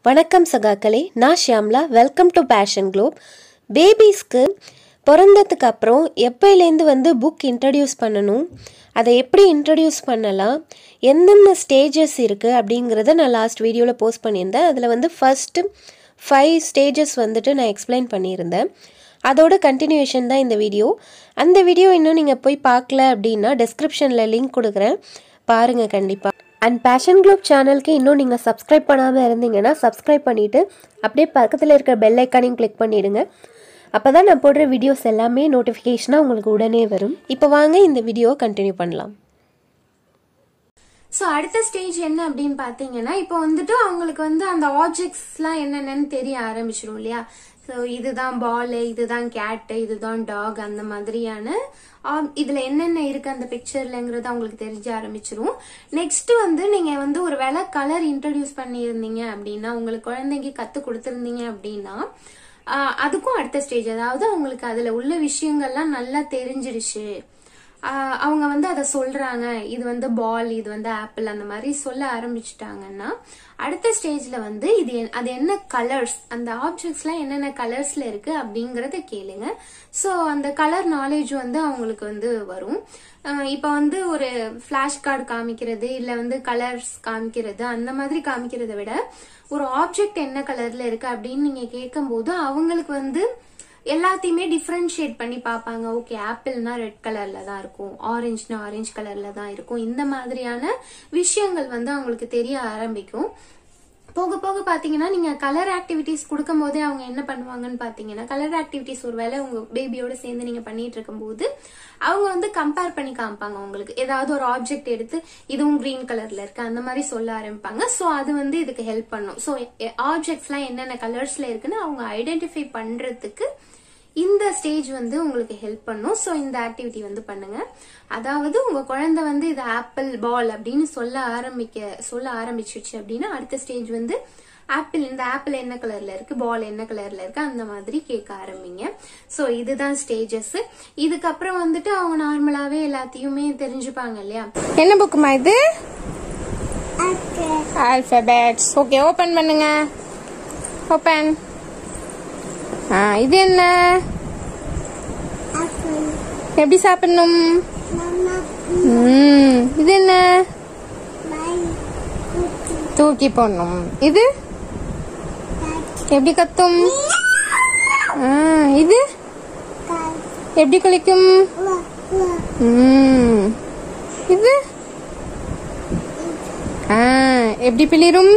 வணக்கம் சகாக்களே நான் Shyamla welcome to fashion globe பேபிஸ்க்கு பிறந்ததுக்கு அப்புறம் எப்போலேருந்து வந்து புக் இன்ட்ரடியூஸ் பண்ணணும் அதை எப்படி இன்ட்ரடியூஸ் பண்ணலாம் எந்தெந்த ஸ்டேஜஸ் இருக்குது அப்படிங்கிறத நான் லாஸ்ட் வீடியோவில் போஸ்ட் பண்ணியிருந்தேன் அதில் வந்து ஃபஸ்ட்டு ஃபைவ் ஸ்டேஜஸ் வந்துட்டு நான் எக்ஸ்பிளைன் பண்ணியிருந்தேன் அதோட கண்டினியூஷன் தான் இந்த வீடியோ அந்த வீடியோ இன்னும் நீங்கள் போய் பார்க்கல அப்படின்னா டெஸ்கிரிப்ஷனில் லிங்க் கொடுக்குறேன் பாருங்கள் கண்டிப்பாக அண்ட் பேஷன் குளோப் சேனலுக்கு இன்னும் நீங்கள் சப்ஸ்கிரைப் பண்ணாமல் இருந்தீங்கன்னா சப்ஸ்கிரைப் பண்ணிவிட்டு அப்படியே பக்கத்தில் இருக்கிற பெல் ஐக்கானையும் கிளிக் பண்ணிவிடுங்க அப்போ தான் நான் போடுற வீடியோஸ் எல்லாமே நோட்டிஃபிகேஷனாக உங்களுக்கு உடனே வரும் இப்போ வாங்க இந்த வீடியோவை கண்டினியூ பண்ணலாம் ஸோ அடுத்த ஸ்டேஜ் என்ன அப்படின்னு பார்த்தீங்கன்னா இப்போ வந்துட்டு அவங்களுக்கு வந்து அந்த ஆப்ஜெக்ட்ஸ்லாம் என்னென்னு தெரிய ஆரம்பிச்சிடும் இல்லையா ஸோ இதுதான் பால் இதுதான் கேட்டு இதுதான் டாக் அந்த மாதிரியான ஆம், இதுல என்னென்ன இருக்கு அந்த பிக்சர்லங்கிறது அவங்களுக்கு தெரிஞ்ச ஆரம்பிச்சிரும் நெக்ஸ்ட் வந்து நீங்க வந்து ஒரு வேளை கலர் இன்ட்ரடியூஸ் பண்ணியிருந்தீங்க அப்படின்னா உங்களுக்கு குழந்தைக்கு கத்து கொடுத்துருந்தீங்க அப்படின்னா ஆஹ், அதுக்கும் அடுத்த ஸ்டேஜ் அதாவது அவங்களுக்கு அதுல உள்ள விஷயங்கள்லாம் நல்லா தெரிஞ்சிருச்சு ஆஹ் அவங்க வந்து அதை சொல்றாங்க இது வந்து பால் இது வந்து ஆப்பிள் அந்த மாதிரி சொல்ல ஆரம்பிச்சிட்டாங்கன்னா அடுத்த ஸ்டேஜ்ல வந்து இது என்- அது என்ன கலர்ஸ் அந்த ஆப்ஜெக்ட்ஸ்லாம் என்னென்ன கலர்ஸ்ல இருக்கு அப்படிங்கறத கேளுங்க சோ அந்த கலர் நாலேஜ் வந்து அவங்களுக்கு வந்து வரும் ஆஹ் இப்ப வந்து ஒரு ஃபிளாஷ் கார்டு காமிக்கிறது இல்ல வந்து கலர்ஸ் காமிக்கிறது அந்த மாதிரி காமிக்கிறதை விட ஒரு ஆப்ஜெக்ட் என்ன கலர்ல இருக்கு அப்படின்னு நீங்க கேட்கும்போது அவங்களுக்கு வந்து எல்லாத்தையுமே டிஃப்ரென்ஷியேட் பண்ணி பார்ப்பாங்க ஓகே ஆப்பிள்னா ரெட் கலர்ல தான் இருக்கும் ஆரஞ்சுனா ஆரஞ்சு கலர்ல தான் இருக்கும் இந்த மாதிரியான விஷயங்கள் வந்து அவங்களுக்கு தெரிய ஆரம்பிக்கும் போக போக பாத்தீங்கன்னா நீங்க கலர் ஆக்டிவிட்டிஸ் கொடுக்கும் போதே அவங்க என்ன பண்ணுவாங்கன்னு பாத்தீங்கன்னா கலர் ஆக்டிவிட்டிஸ் ஒருவேளை உங்க பேபியோட சேர்ந்து நீங்க பண்ணிட்டு இருக்கும்போது அவங்க வந்து கம்பேர் பண்ணி காமிப்பாங்க உங்களுக்கு ஏதாவது ஒரு ஆப்ஜெக்ட் எடுத்து இதுவும் கிரீன் கலர்ல இருக்கு அந்த மாதிரி சொல்ல ஆரம்பிப்பாங்க சோ அது வந்து இதுக்கு ஹெல்ப் பண்ணும் சோ ஆப்ஜெக்ட்ஸ்லாம் என்னென்ன கலர்ஸ்ல இருக்குன்னு அவங்க ஐடென்டிஃபை பண்றதுக்கு இந்த ஸ்டேஜ் வந்து உங்களுக்கு ஹெல்ப் பண்ணும் ஸோ இந்த ஆக்டிவிட்டி வந்து பண்ணுங்க அதாவது உங்க குழந்தை வந்து இது ஆப்பிள் பால் அப்படின்னு சொல்ல ஆரம்பிக்க சொல்ல ஆரம்பிச்சிருச்சு அப்படின்னா அடுத்த ஸ்டேஜ் வந்து ஆப்பிள் இந்த ஆப்பிள் என்ன கலர்ல இருக்கு பால் என்ன கலர்ல இருக்கு அந்த மாதிரி கேட்க ஆரம்பிங்க ஸோ இதுதான் ஸ்டேஜஸ் இதுக்கப்புறம் வந்துட்டு அவங்க நார்மலாவே எல்லாத்தையுமே தெரிஞ்சுப்பாங்க இல்லையா என்ன புக்குமா இது ஆல்பபெட்ஸ் ஓகே ஓபன் பண்ணுங்க ஓபன் ஆ இது என்ன எப்படி சாப்பிடணும் ம் இது என்ன தூக்கி போடணும் இது எப்படி கத்தும் ஆ, இது எப்படி குளிக்கும் ம் இது ஆ எப்படி பிளிரும்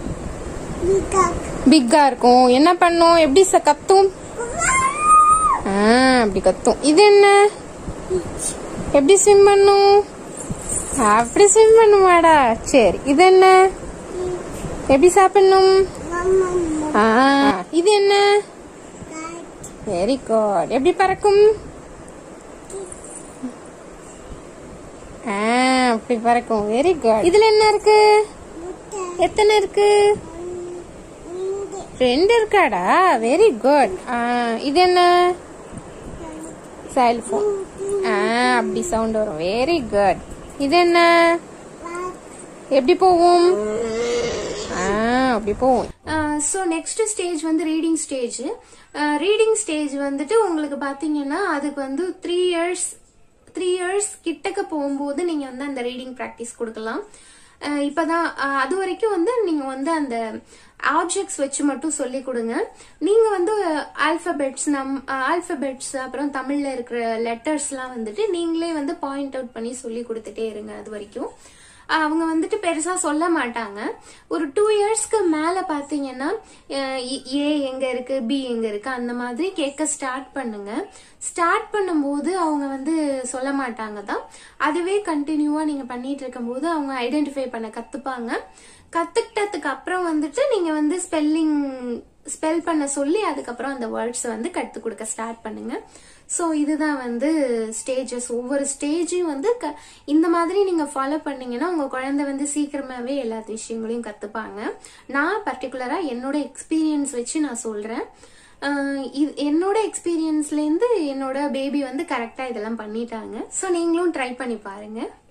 பிக்கா இருக்கும் என்ன பண்ணும் எப்படி ச கத்தும் ஆ அப்படி கத்தும் இது என்ன எப்படி ஸ்விம் பண்ணும் அப்படி ஸ்விம் பண்ணுமாடா சரி இது என்ன எப்படி சாப்பிடணும் ஆ இது என்ன வெரி குட் எப்படி பறக்கும் ஆ அப்படி பறக்கும் வெரி குட் இதுல என்ன இருக்கு எத்தனை இருக்கு ரெண்டு இருக்காடா வெரி குட் இது என்ன செல்போன் ஆ அப்படி சவுண்ட் வரும் வெரி குட் இது என்ன எப்படி போகும் ஆ அப்படி போகும் ஸோ நெக்ஸ்ட் ஸ்டேஜ் வந்து ரீடிங் ஸ்டேஜ் ரீடிங் ஸ்டேஜ் வந்துட்டு உங்களுக்கு பாத்தீங்கன்னா அதுக்கு வந்து த்ரீ இயர்ஸ் த்ரீ இயர்ஸ் கிட்டக்க போகும்போது நீங்க வந்து அந்த ரீடிங் ப்ராக்டிஸ் கொடுக்கலாம் அஹ் இப்பதான் அஹ் அது வரைக்கும் வந்து நீங்க வந்து அந்த ஆப்ஜெக்ட்ஸ் வச்சு மட்டும் சொல்லி கொடுங்க நீங்க வந்து ஆல்பபெட்ஸ் நம் ஆல்பபெட்ஸ் அப்புறம் தமிழ்ல இருக்கிற லெட்டர்ஸ்லாம் வந்துட்டு நீங்களே வந்து பாயிண்ட் அவுட் பண்ணி சொல்லி கொடுத்துட்டே இருங்க அது வரைக்கும் அவங்க வந்துட்டு பெருசா சொல்ல மாட்டாங்க ஒரு டூ இயர்ஸ்க்கு மேல பாத்தீங்கன்னா அஹ் ஏ எங்க இருக்கு பி எங்க இருக்கு அந்த மாதிரி கேட்க ஸ்டார்ட் பண்ணுங்க ஸ்டார்ட் பண்ணும்போது அவங்க வந்து சொல்ல மாட்டாங்க தான் அதுவே கண்டினியூவா நீங்க பண்ணிட்டு இருக்கும்போது அவங்க ஐடென்டிஃபை பண்ண கத்துப்பாங்க கத்துக்கிட்டதுக்கு அப்புறம் வந்துட்டு நீங்க வந்து ஸ்பெல்லிங் ஸ்பெல் பண்ண சொல்லி அதுக்கப்புறம் அந்த வேர்ட்ஸ் வந்து கத்து கொடுக்க ஸ்டார்ட் பண்ணுங்க ஸோ இதுதான் வந்து ஸ்டேஜஸ் ஒவ்வொரு ஸ்டேஜையும் வந்து க- இந்த மாதிரி நீங்க ஃபாலோ பண்ணீங்கன்னா உங்க குழந்தை வந்து சீக்கிரமாவே எல்லா விஷயங்களையும் கத்துப்பாங்க நான் பர்டிகுலரா என்னோட எக்ஸ்பீரியன்ஸ் வச்சு நான் சொல்றேன் ஆஹ் இது- என்னோட எக்ஸ்பீரியன்ஸ்ல இருந்து என்னோட பேபி வந்து கரெக்டா இதெல்லாம் பண்ணிட்டாங்க ஸோ நீங்களும் ட்ரை பண்ணி பாருங்க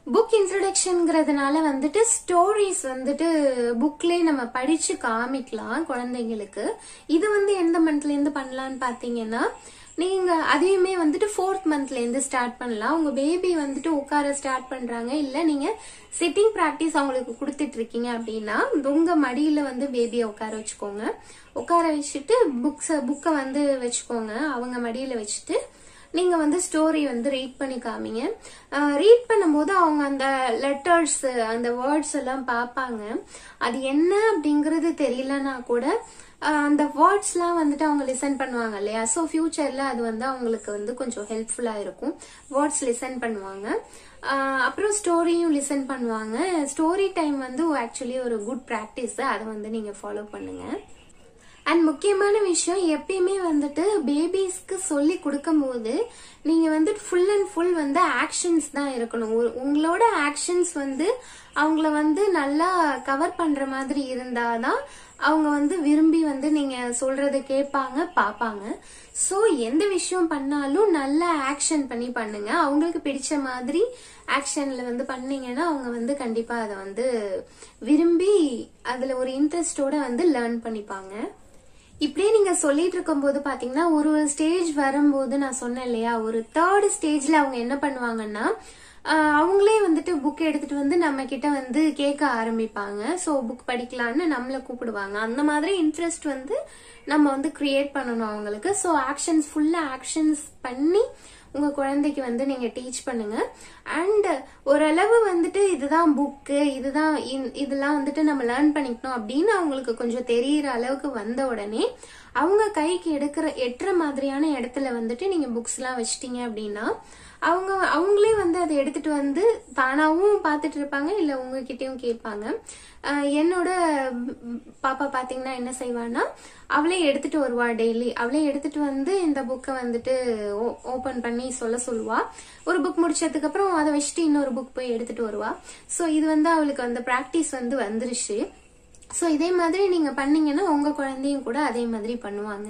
புக் இன்ட்ரடக்ஷன்ங்கிறதுனால வந்துட்டு ஸ்டோரிஸ் வந்துட்டு புக்லயே நம்ம படிச்சு காமிக்கலாம் குழந்தைங்களுக்கு இது வந்து எந்த மந்த்ல இருந்து பண்ணலாம்னு பாத்தீங்கன்னா நீங்க அதையுமே வந்துட்டு ஃபோர்த் மந்த்ல இருந்து ஸ்டார்ட் பண்ணலாம் உங்க பேபி வந்துட்டு உட்கார ஸ்டார்ட் பண்றாங்க இல்ல நீங்க சிட்டிங் பிராக்டிஸ் அவங்களுக்கு கொடுத்துட்டு இருக்கீங்க அப்படின்னா உங்க மடியில வந்து பேபியை உட்கார வச்சுக்கோங்க உட்கார வச்சுட்டு புக்ஸ் புக்கை வந்து வச்சுக்கோங்க அவங்க மடியில வச்சுட்டு நீங்க வந்து ஸ்டோரி வந்து ரீட் பண்ணி காமிங்க ரீட் பண்ணும்போது அவங்க அந்த லெட்டர்ஸ் அந்த வேர்ட்ஸ் எல்லாம் பார்ப்பாங்க அது என்ன அப்படிங்கறது தெரியலனா கூட ஆஹ் அந்த வேர்ட்ஸ்லாம் வந்துட்டு அவங்க லிசன் பண்ணுவாங்க இல்லையா ஸோ ஃபியூச்சர்ல அது வந்து அவங்களுக்கு வந்து கொஞ்சம் ஹெல்ப்ஃபுல்லா இருக்கும் வேர்ட்ஸ் லிசன் பண்ணுவாங்க ஆஹ் அப்புறம் ஸ்டோரியும் லிசன் பண்ணுவாங்க ஸ்டோரி டைம் வந்து ஆக்சுவலி ஒரு குட் ப்ராக்டிஸ் அதை வந்து நீங்க ஃபாலோ பண்ணுங்க அண்ட் முக்கியமான விஷயம் எப்பயுமே வந்துட்டு பேபிஸ்க்கு சொல்லி கொடுக்கும்போது நீங்க வந்து ஃபுல் அண்ட் ஃபுல் வந்து ஆக்ஷன்ஸ் தான் இருக்கணும் ஒரு- உங்களோட ஆக்ஷன்ஸ் வந்து அவங்கள வந்து நல்லா கவர் பண்ற மாதிரி இருந்தாதான் அவங்க வந்து விரும்பி வந்து நீங்க சொல்றத கேட்பாங்க பாப்பாங்க சோ எந்த விஷயம் பண்ணாலும் நல்ல ஆக்ஷன் பண்ணி பண்ணுங்க அவங்களுக்கு பிடிச்ச மாதிரி ஆக்ஷன்ல வந்து பண்ணீங்கன்னா அவங்க வந்து கண்டிப்பா அதை வந்து விரும்பி அதுல ஒரு இன்ட்ரெஸ்டோட வந்து லேர்ன் பண்ணிப்பாங்க இப்படியே நீங்க சொல்லிட்டு இருக்கும்போது பாத்தீங்கன்னா ஒரு ஒரு ஸ்டேஜ் வரும்போது நான் சொன்னேன் இல்லையா ஒரு தேர்ட் ஸ்டேஜ்ல அவங்க என்ன பண்ணுவாங்கன்னா ஆஹ் அவங்களே வந்துட்டு புக் எடுத்துட்டு வந்து நம்ம கிட்ட வந்து கேட்க ஆரம்பிப்பாங்க சோ புக் படிக்கலாம்னு நம்மள கூப்பிடுவாங்க அந்த மாதிரி இன்ட்ரெஸ்ட் வந்து நம்ம வந்து கிரியேட் பண்ணணும் அவங்களுக்கு சோ ஆக்ஷன்ஸ் ஃபுல்லா ஆக்ஷன்ஸ் பண்ணி உங்க குழந்தைக்கு வந்து நீங்க டீச் பண்ணுங்க அண்ட் ஓரளவு வந்துட்டு இதுதான் புக்கு இதுதான் இந்- இதெல்லாம் வந்துட்டு நம்ம லேர்ன் பண்ணிக்கணும் அப்படின்னு அவங்களுக்கு கொஞ்சம் தெரியற அளவுக்கு வந்த உடனே அவங்க கைக்கு எடுக்கிற எட்டுற மாதிரியான இடத்துல வந்துட்டு நீங்க புக்ஸ் எல்லாம் வச்சிட்டீங்க அப்படின்னா அவங்க அவங்களே வந்து அதை எடுத்துட்டு வந்து தானாவும் பார்த்துட்டு இருப்பாங்க இல்ல உங்ககிட்டயும் கேட்பாங்க ஆஹ் என்னோட ம், பாப்பா பாத்தீங்கன்னா என்ன செய்வான்னா அவளே எடுத்துட்டு வருவா டெய்லி அவளே எடுத்துட்டு வந்து இந்த புக்கை வந்துட்டு ஓபன் பண்ணி சொல்ல சொல்லுவா ஒரு புக் முடிச்சதுக்கு அப்புறம் அதை வச்சுட்டு இன்னொரு புக் போய் எடுத்துட்டு வருவா சோ இது வந்து அவளுக்கு அந்த பிராக்டிஸ் வந்து வந்துருச்சு சோ இதே மாதிரி நீங்க பண்ணீங்கன்னா உங்க குழந்தையும் கூட அதே மாதிரி பண்ணுவாங்க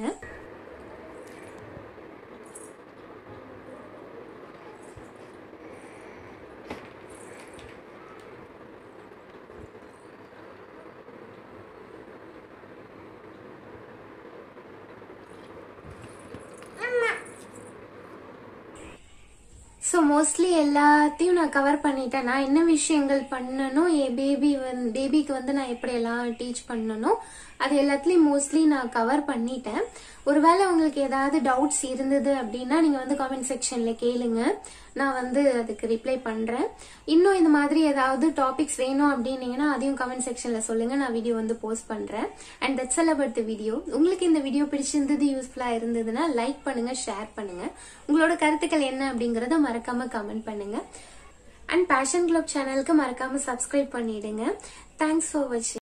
ஸோ மோஸ்ட்லி எல்லாத்தையும் நான் கவர் பண்ணிட்டேன் நான் என்ன விஷயங்கள் பண்ணணும் என் பேபி வந்து பேபிக்கு வந்து நான் எப்படி எல்லாம் டீச் பண்ணணும் அது எல்லாத்துலயும் மோஸ்ட்லி நான் கவர் பண்ணிட்டேன் ஒருவேளை உங்களுக்கு ஏதாவது டவுட்ஸ் இருந்தது அப்படின்னா நீங்க வந்து காமெண்ட் செக்ஷன்ல கேளுங்க நான் வந்து அதுக்கு ரிப்ளை பண்றேன் இன்னும் இந்த மாதிரி ஏதாவது டாபிக்ஸ் வேணும் அப்படின்னீங்கன்னா அதையும் கமெண்ட் செக்ஷன்ல சொல்லுங்க நான் வீடியோ வந்து போஸ்ட் பண்றேன் and that's all about the video உங்களுக்கு இந்த வீடியோ பிடிச்சிருந்தது யூஸ்ஃபுல்லா இருந்ததுன்னா லைக் பண்ணுங்க ஷேர் பண்ணுங்க உங்களோட கருத்துக்கள் என்ன அப்படிங்கறத மறக்காம கமெண்ட் பண்ணுங்க அண்ட் பேஷன் குளோப் சேனலுக்கு மறக்காம சப்ஸ்கிரைப் பண்ணிடுங்க தேங்க்ஸ் ஃபார் வாட்சிங்